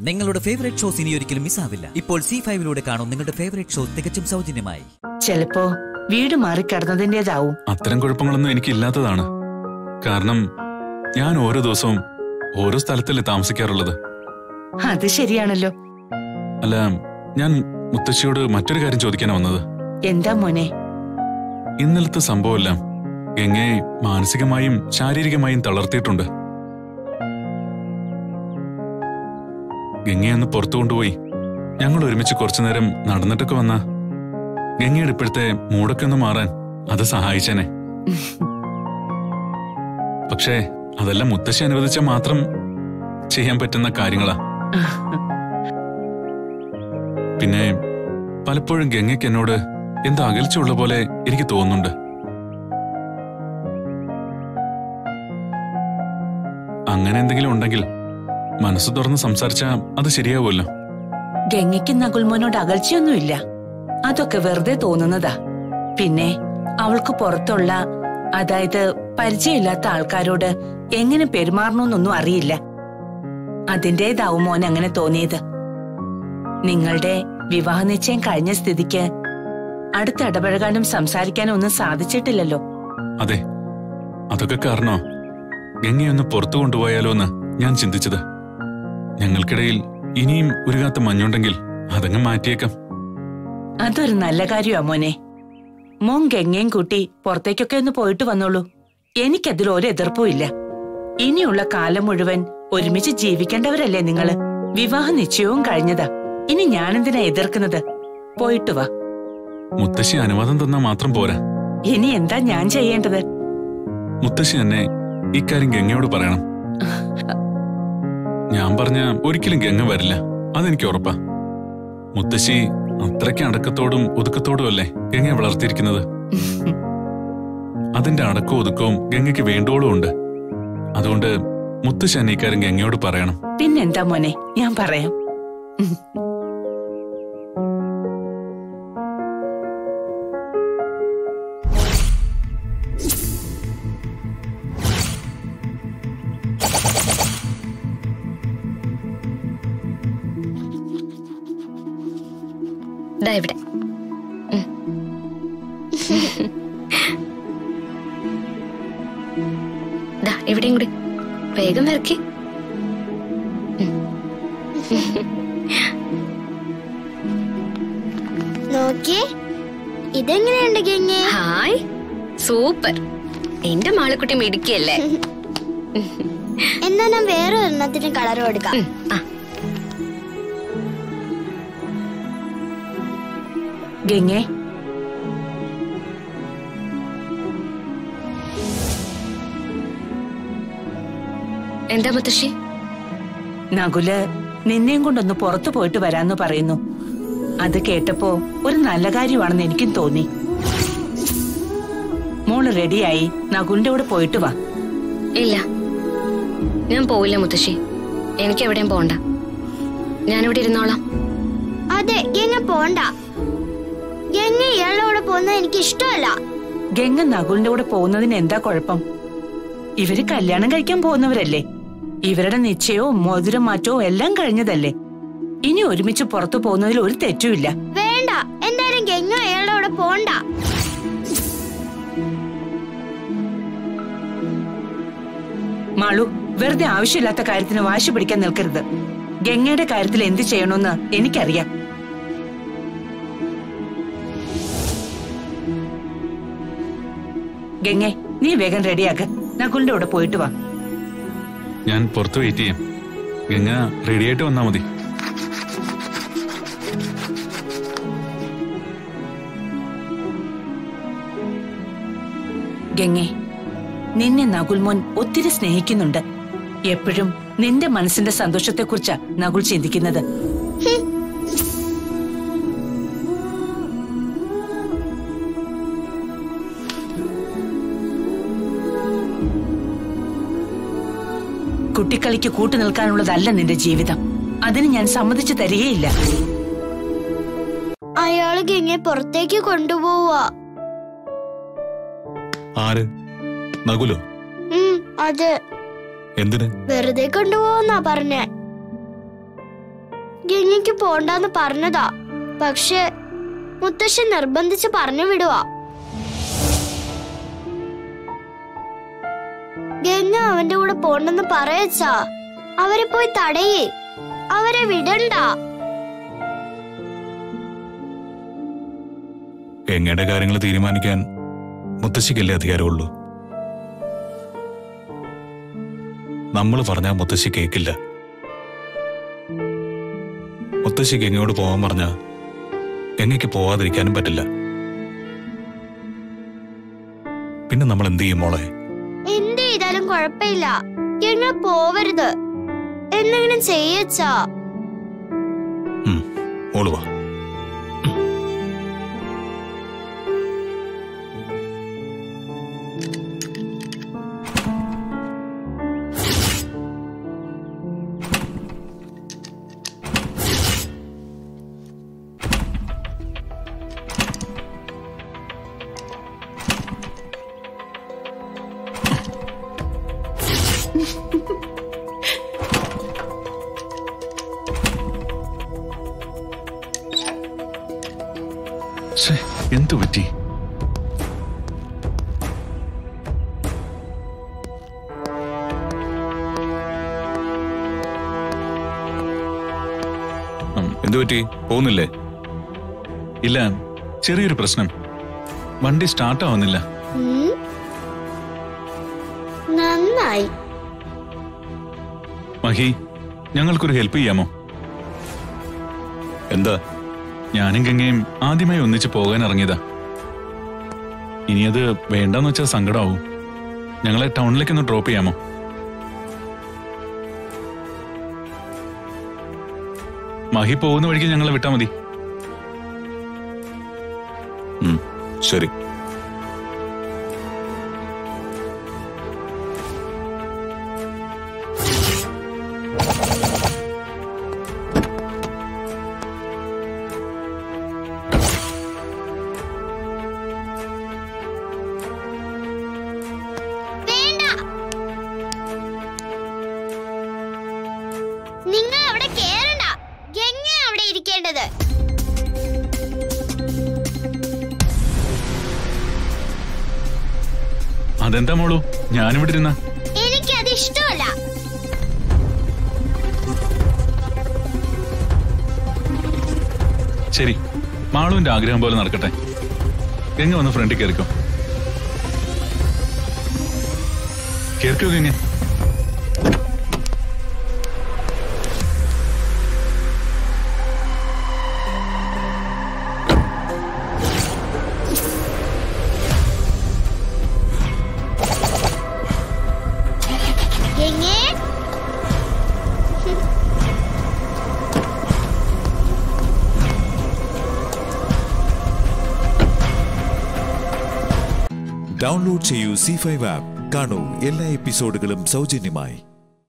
നിങ്ങളുടെ favourite shows ഇനി ഒരിക്കലും മിസ്സാവില്ല ഇപ്പോൾ സി ഫൈവിലൂടെ കാണും നിങ്ങളുടെ ഫേവറേറ്റ് ഷോ തികച്ചും സൗജന്യമായി ചിലപ്പോ വീട് മാറിക്കിടന്നതിന്റേതാവും അത്തരം കുഴപ്പങ്ങളൊന്നും എനിക്ക് ഇല്ലാത്തതാണ് കാരണം ഞാൻ ഓരോ ദിവസവും ഓരോ സ്ഥലത്തല്ലേ താമസിക്കാറുള്ളത് അത് ശരിയാണല്ലോ അല്ല ഞാൻ മുത്തശ്ശിയോട് മറ്റൊരു കാര്യം ചോദിക്കാനാ വന്നത് എന്താ മോനെ ഇന്നലത്തെ സംഭവമെല്ലാം ഗംഗയെ മാനസികമായും ശാരീരികമായും തളർത്തിയിട്ടുണ്ട് ഗംഗയെ ഒന്ന് പുറത്തു കൊണ്ടുപോയി ഞങ്ങൾ ഒരുമിച്ച് കുറച്ചു നേരം നടന്നിട്ടൊക്കെ വന്ന ഗംഗയുടെ ഇപ്പോഴത്തെ മൂടൊക്കെ ഒന്ന് മാറാൻ അത് സഹായിച്ചേനെ പക്ഷേ അതെല്ലാം മുത്തശ്ശി അനുവദിച്ചാൽ മാത്രം ചെയ്യാൻ പറ്റുന്ന കാര്യങ്ങളാ പിന്നെ പലപ്പോഴും ഗംഗയ്ക്ക് എന്നോട് എന്തോ അകൽച്ചുള്ള പോലെ എനിക്ക് തോന്നുന്നുണ്ട് അങ്ങനെ എന്തെങ്കിലും ഉണ്ടെങ്കിൽ മനസ്സ് തുറന്ന് സംസാരിച്ചാ അത് ശരിയാവുമല്ലോ ഗംഗയ്ക്ക് നകുൽമോനോട് അകൽച്ചയൊന്നുമില്ല അതൊക്കെ വെറുതെ തോന്നുന്നതാ പിന്നെ അവൾക്ക് പുറത്തുള്ള അതായത് പരിചയമില്ലാത്ത ആൾക്കാരോട് എങ്ങനെ പെരുമാറണമെന്നൊന്നും അറിയില്ല അതിന്റേതാവും മോൻ അങ്ങനെ തോന്നിയത് നിങ്ങളുടെ വിവാഹ നിശ്ചയം കഴിഞ്ഞ സ്ഥിതിക്ക് അടുത്ത് ഇടപഴകാനും സംസാരിക്കാനും ഒന്നും സാധിച്ചിട്ടില്ലല്ലോ അതെ അതൊക്കെ കാരണോ ഗംഗയൊന്ന് പുറത്തു കൊണ്ടുപോയാലോ എന്ന് ഞാൻ ചിന്തിച്ചത് ഞങ്ങൾക്കിടയിൽ ഇനിയും ഉരുകാത്ത മഞ്ഞുണ്ടെങ്കിൽ അതങ്ങ് മാറ്റിയേക്കാം അതൊരു നല്ല കാര്യമാ മോനെ മോൻ ഗംഗയും കൂട്ടി പുറത്തേക്കൊക്കെ ഒന്ന് പോയിട്ട് വന്നോളൂ എനിക്കതിൽ ഒരു എതിർപ്പും ഇല്ല ഇനിയുള്ള കാലം മുഴുവൻ ഒരുമിച്ച് ജീവിക്കേണ്ടവരല്ലേ നിങ്ങള് വിവാഹ നിശ്ചയവും കഴിഞ്ഞതാ ഇനി ഞാനെന്തിനാ എതിർക്കുന്നത് പോയിട്ട് വാ മുത്തശ്ശി അനുവാദം തന്നാ മാത്രം പോരാ ഇനി എന്താ ഞാൻ ചെയ്യേണ്ടത് മുത്തശ്ശി തന്നെ ഇക്കാര്യം ഗംഗയോട് പറയണം ഞാൻ പറഞ്ഞ ഒരിക്കലും ഗംഗ വരില്ല അതെനിക്ക് ഉറപ്പാ മുത്തശ്ശി അത്രയ്ക്ക് അടക്കത്തോടും ഒതുക്കത്തോടും അല്ലേ ഗംഗയെ വളർത്തിയിരിക്കുന്നത് അതിന്റെ അടക്കവും ഒതുക്കവും ഗംഗയ്ക്ക് വേണ്ടോളും ഉണ്ട് അതുകൊണ്ട് മുത്തശ്ശി തന്നെ ഇക്കാര്യം ഗംഗയോട് പറയണം പിന്നെന്താ മോനെ ഞാൻ പറയാം ഉം. ദാ ഇവിടെ ഉം. ദാ ഇവിടെയും കൂടി വേഗം വരക്കി നോക്കിയേ ഇതെങ്ങനെയുണ്ട് ഗംഗേ ഹായ് സൂപ്പർ എന്റെ മാളക്കുട്ടി മിടുക്കിയല്ലേ എന്നാ ഞാൻ വേറെ ഒരെണ്ണത്തിന് കളർ കൊടുക്കാം ഉം, ആ ഗംഗേ എന്താ മുത്തശ്ശി നകുല് നിന്നെയും കൊണ്ടൊന്ന് പുറത്തു പോയിട്ട് വരാന്ന് പറയുന്നു അത് കേട്ടപ്പോ ഒരു നല്ല കാര്യമാണെന്ന് എനിക്കും തോന്നി മോള് റെഡിയായി നകുലിന്റെ കൂടെ പോയിട്ട് വാ ഇല്ല ഞാൻ പോവില്ല മുത്തശ്ശി എനിക്ക് എവിടെയും പോണ്ട ഞാനിവിടെ ഇരുന്നോളാം അതെ ഗംഗ പോണ്ട ഗംഗ ഇയാളുടെ കൂടെ പോകുന്നത് എനിക്ക് ഇഷ്ടമല്ല ഗംഗ നകുലിന്റെ കൂടെ പോകുന്നതിന് എന്താ കുഴപ്പം ഇവര് കല്യാണം കഴിക്കാൻ പോകുന്നവരല്ലേ ഇവരുടെ നിശ്ചയവും മോതിരം മാറ്റവും എല്ലാം കഴിഞ്ഞതല്ലേ ഇനി ഒരുമിച്ച് പുറത്തു പോകുന്നതിൽ ഒരു തെറ്റുമില്ല വേണ്ട എന്തായാലും ഗംഗ അയാളുടെ കൂടെ പോണ്ട മാളു വെറുതെ ആവശ്യമില്ലാത്ത കാര്യത്തിന് വാശി പിടിക്കാൻ നിൽക്കരുത് ഗംഗയുടെ കാര്യത്തിൽ എന്ത് ചെയ്യണമെന്ന് എനിക്കറിയാം ഗംഗെ നീ വേഗം റെഡിയാക്ക് നകുലിന്റെ കൂടെ പോയിട്ട് വാ ഞാൻ പുറത്ത് വെയിറ്റ് ചെയ്യാം ഗംഗ റെഡിയായിട്ട് വന്നാ മതി ഗംഗെ നിന്നെ നകുൽമോൻ ഒത്തിരി സ്നേഹിക്കുന്നുണ്ട് എപ്പോഴും നിന്റെ മനസ്സിന്റെ സന്തോഷത്തെക്കുറിച്ചാ നകുൽ ചിന്തിക്കുന്നത് കുട്ടിക്കളിക്ക് കൂട്ടു നിൽക്കാനുള്ളതല്ല നിന്റെ ജീവിതം അതിന് ഞാൻ സമ്മതിച്ചു തരികയില്ല അയാള് ഗംഗയെ പുറത്തേക്ക് കൊണ്ടുപോവാ ആര് നകുലോ ഉം അതെ എന്തിന് വെറുതെ കൊണ്ടുപോവാന്നാ പറഞ്ഞേ ഗംഗയ്ക്ക് പോണ്ടെന്ന് പറഞ്ഞതാ പക്ഷെ മുത്തശ്ശൻ നിർബന്ധിച്ച് പറഞ്ഞു വിടുവാ ഗംഗ അവന്റെ കൂടെ പോണ്ടെന്ന് പറയച്ചാ അവരെ പോയി തടയേ അവരെ വിടണ്ട ഗംഗയുടെ കാര്യങ്ങൾ തീരുമാനിക്കാൻ മുത്തശ്ശിക്കല്ലേ അധികാരമുള്ളൂ നമ്മൾ പറഞ്ഞാൽ മുത്തശ്ശി കേക്കില്ല മുത്തശ്ശി ഗംഗയോട് പോകാൻ പറഞ്ഞാ ഗംഗയ്ക്ക് പോവാതിരിക്കാനും പറ്റില്ല പിന്നെ നമ്മൾ എന്ത് ചെയ്യും മോളെ എന്ത് ചെയ്താലും കുഴപ്പമില്ല ഗംഗ പോവരുത് എന്തെങ്കിലും ചെയ്യച്ചാ ഉം, മോള് വാ ഛേ, എന്തു പറ്റി ഉം, എന്തു പറ്റി പോകുന്നില്ലേ ഇല്ല ചെറിയൊരു പ്രശ്നം വണ്ടി സ്റ്റാർട്ട് ആവുന്നില്ല ഉം. നന്നായി മഹി ഞങ്ങൾക്കൊരു ഹെൽപ്പ് ചെയ്യാമോ എന്താ ഞാനും ഗംഗയും ആദ്യമായി ഒന്നിച്ച് പോകാൻ ഇറങ്ങിയതാ ഇനി അത് വേണ്ടെന്ന് വെച്ചാൽ സങ്കടാവും ഞങ്ങളെ ടൗണിലേക്ക് ഒന്ന് ഡ്രോപ്പ് ചെയ്യാമോ മഹി പോകുന്ന വഴിക്ക് ഞങ്ങളെ വിട്ടാ മതി ഉം, ശരി വേണ്ട നിങ്ങൾ അവിടെ കേറണ്ട ഗംഗ അവിടെ ഇരിക്കേണ്ടത് അതെന്താ മോളൂ ഞാനിവിടെ ഇരുന്ന എനിക്കത് ഇഷ്ടമല്ല ശരി മാളുവിന്റെ ആഗ്രഹം പോലെ നടക്കട്ടെ ഗംഗ വന്ന് ഫ്രണ്ടിൽ കയറിക്കോ കേറിക്കോ ഗംഗ ഗംഗേ ഡൗൺലോഡ് ചെയ്യൂ സി ഫൈവ് ആപ്പ് കാണൂ എല്ലാ എപ്പിസോഡുകളും സൗജന്യമായി